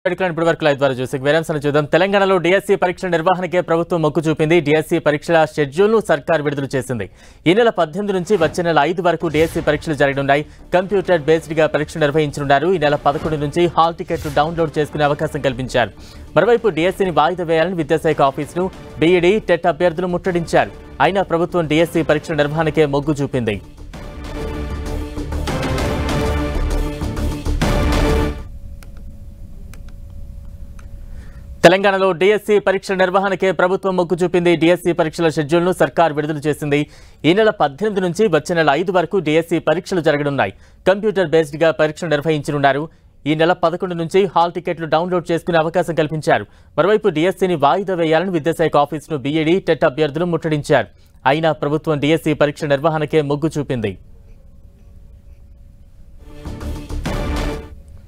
ఇప్పటి వరకు లైవ్ ద్వారా చూసి విరాంశాలు చూద్దాం తెలంగాణలో డిఎస్సీ పరీక్షల నిర్వహణకే ప్రభుత్వం మొగ్గు చూపింది డిఎస్సీ పరీక్షల షెడ్యూల్ను సర్కార్ విడుదల చేసింది ఈ నెల పద్దెనిమిది నుంచి వచ్చే నెల ఐదు వరకు డిఎస్సీ పరీక్షలు జరగనున్నాయి కంప్యూటర్ బేస్డ్ గా పరీక్షలు నిర్వహించనున్నారు ఈ నెల పదకొండు నుంచి హాల్ టికెట్లు డౌన్లోడ్ చేసుకునే అవకాశం కల్పించారు మరోవైపు డిఎస్సీని వాయిదా వేయాలని విద్యాశాఖ ఆఫీసును బీఈడీ టెట్ అభ్యర్థులు ముట్టడించారు అయినా ప్రభుత్వం డిఎస్సీ పరీక్షల నిర్వహణకే మొగ్గు చూపింది తెలంగాణలో డిఎస్సీ పరీక్షల నిర్వహణకే ప్రభుత్వం మొగ్గు చూపింది డిఎస్సీ పరీక్షల షెడ్యూల్ను సర్కార్ విడుదల చేసింది ఈ నెల పద్దెనిమిది నుంచి వచ్చే నెల ఐదు వరకు డిఎస్సీ పరీక్షలు జరగనున్నాయి కంప్యూటర్ బేస్డ్ గా పరీక్షలు నిర్వహించనున్నారు ఈ నెల పదకొండు నుంచి హాల్ టికెట్లు డౌన్లోడ్ చేసుకునే అవకాశం కల్పించారు మరోవైపు డిఎస్సీని వాయిదా వేయాలని విద్యాశాఖ ఆఫీసును బీఈడీ టెట్ అభ్యర్థులు ముట్టడించారు అయినా ప్రభుత్వం డిఎస్సీ పరీక్ష నిర్వహణకే మొగ్గు చూపింది